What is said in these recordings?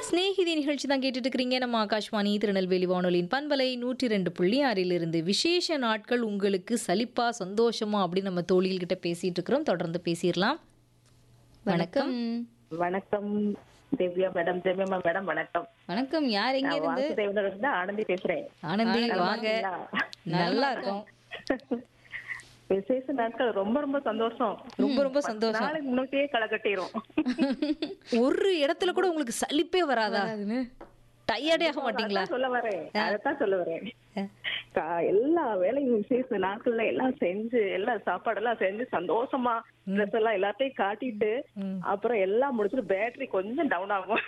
ஸ்நேகிதி நிகழ்ச்சி தான் கேட்டுட்டு இருக்கிறீங்க நம்ம ஆகாஷ்வாணி திருநெல்வேலி வானொலியின் பண்பலை நூற்றி ரெண்டு புள்ளி ஆறிலிருந்து விசேஷ நாட்கள் உங்களுக்கு சலிப்பா சந்தோஷமா அப்படின்னு நம்ம தோழிகள்கிட்ட பேசிட்டு இருக்கிறோம் தொடர்ந்து பேசிடலாம் வணக்கம் வணக்கம் திவ்யா மேடம் திவ்யம்மா மேடம் வணக்கம் வணக்கம் யார் எங்க நான் இருந்து வாசுதேவனூர்ல இருந்து ஆனந்தி பேசுறேன் ஆனந்தி நலமா வாங்க இருக்கீங்களா? நல்லா இருக்கும் விசேஷ நாட்கள் ரொம்ப ரொம்ப சந்தோஷம் ரொம்ப ரொம்ப சந்தோஷம் நாளைக்கு முன்னாடியே களை கட்டிரும் ஒரு இடத்துல கூட உங்களுக்கு சலிப்பே வராதா டயர்டே ஆக மாட்டீங்களா அதான் சொல்ல வரேன் அதைத்தான் சொல்ல வரேன் கா- எல்லா வேலையும் விசேஷ நாட்கள்ல எல்லாம் செஞ்சு எல்லாம் சாப்பாடெல்லாம் செஞ்சு சந்தோஷமா ட்ரெஸ் எல்லாம் எல்லாத்தையும் காட்டிட்டு அப்புறம் எல்லாம் முடிச்சுட்டு பேட்டரி கொஞ்சம் டவுன் ஆகும்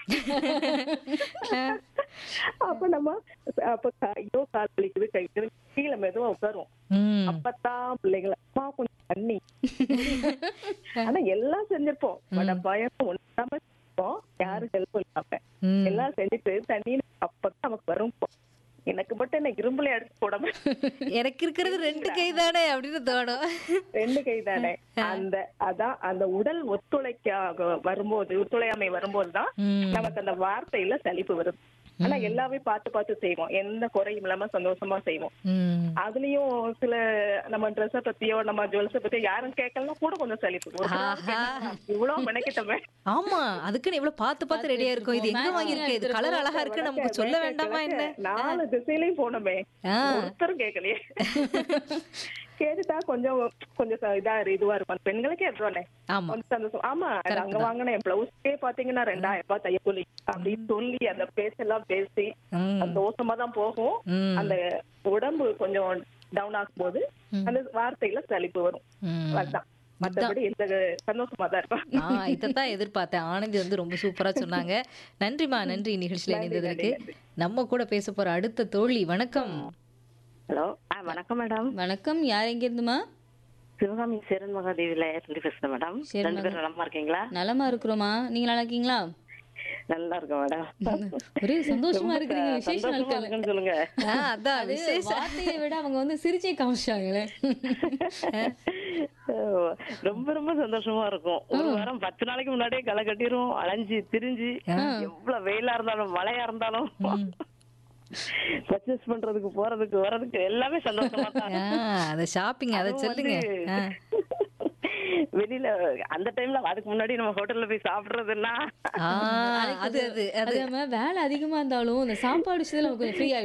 அப்ப நம்ம அப்ப க- ஐயோ கால் வலிக்குது கை வலிக்குது, கீழே மெதுவா உட்காரும் ம் அப்பதான் பிள்ளைங்களை அப்பா கொஞ்சம் தண்ணி ஆனா எல்லாம் செஞ்சிருப்போம் பட் பயம் ஒண்ணாம செஞ்சிருப்போம் யாரும் ஹெல்ப் இல்லாம ம். எல்லாம் செஞ்சுட்டு தண்ணி அப்பதான் நமக்கு வரும் எனக்கு மட்டும் என்ன இரும்புல எடுத்து போடாம எனக்கு இருக்கிறது ரெண்டு கை தானே அப்படின்னு தோணும் ரெண்டு கை தானே அந்த அதான் அந்த உடல் ஒத்துழைக்க வரும்போது ஒத்துழையாமை வரும்போதுதான் ம். நமக்கு அந்த வார்த்தையில சலிப்பு வருது ஆனா எல்லாமே பார்த்து பார்த்து செய்வோம் எந்த குறையும் இல்லாம சந்தோஷமா செய்வோம் ம் அதுலயும் சில நம்ம ட்ரெஸ்ஸ பத்தியோ நம்ம ஜுவல்ஸ பத்தியோ யாரும் கேட்கலன்னா கூட கொஞ்சம் சலிப்பு ஒரு ஆஹா. இவ்வளவு மெனக்கிட்டமே ஆமா அதுக்குன்னு இவ்வளவு பார்த்து பார்த்து ரெடியா இருக்கும் இது எங்க வாங்கியிருக்க இது கலர் அழகா இருக்கு நமக்கு சொல்ல வேண்டாமா என்ன நாலு திசையிலயும் போனோமே ஆ. ஒருத்தரும் கேட்கலையே கேட்டுட்டா கொஞ்சம் கொஞ்சம் ச- இதா இரு- இதுவா இருக்கும் பெண்களுக்கே எடுத்துவானே ஆமா கொஞ்சம் சந்தோஷம் ஆமா அது அங்க வாங்கின பிளவுஸ்க்கே பாத்தீங்கன்னா ரெண்டாயிரம் ரூபாய் தையக்கூலி அப்படின்னு சொல்லி அந்த பேச்செல்லாம் பேசி ம். சந்தோஷமா தான் போகும் ம். அந்த உடம்பு கொஞ்சம் டவுன் ஆகும் போது அந்த வார்த்தையில சலிப்பு வரும் ம். அதுதான் மத்தபடி எந்த சந்தோஷமா தான் இருக்கும் ஆ இதைத்தான் எதிர்பார்த்தேன் ஆனந்தி வந்து ரொம்ப சூப்பரா சொன்னாங்க நன்றிமா நன்றி நிகழ்ச்சியில இணைந்ததற்கு நம்ம கூட பேச போற அடுத்த தோழி வணக்கம் ஹலோ ஆ வணக்கம் மேடம் வணக்கம் யார் எங்க இருந்துமா சிவகாமி சேரன் மகாதேவில இருந்து பேசுறேன் மேடம் சேரன் ரெண்டு பேரும் நலமா இருக்கீங்களா நலமா இருக்கிறோமா நீங்க நல்லா இருக்கீங்களா நல்லா இருக்கேன் மேடம் ஒரே சந்தோஷமா இருக்கிறீங்க விசேஷ சந்தோஷமா நாட்கள் இருக்குன்னு சொல்லுங்க ஆ, அதான் அது விசேஷ வார்த்தையை விட அவங்க வந்து சிரிச்சே காமிச்சாங்களே ரொம்ப ரொம்ப சந்தோஷமா இருக்கும் ஒரு வாரம் பத்து நாளைக்கு முன்னாடியே களை கட்டிரும் அலைஞ்சு திரிஞ்சு எவ்வளவு வெயிலா இருந்தாலும் மழையா இருந்தாலும் பர்ச்சேஸ் பண்றதுக்கு போறதுக்கு வர்றதுக்கு எல்லாமே சந்தோஷமா தான் ஆ, அத ஷாப்பிங் அத அதுவும் சொல்லுங்க வந்து ஆ. வெளியில அந்த டைம்ல அதுக்கு முன்னாடி நம்ம ஹோட்டல்ல போய் சாப்பிடுறதுன்னா ஆ, அது அது அது அது நம்ம வேலை அதிகமா இருந்தாலும் இந்த சாப்பாடு விஷயத்துல நமக்கு கொஞ்சம் ஃப்ரீ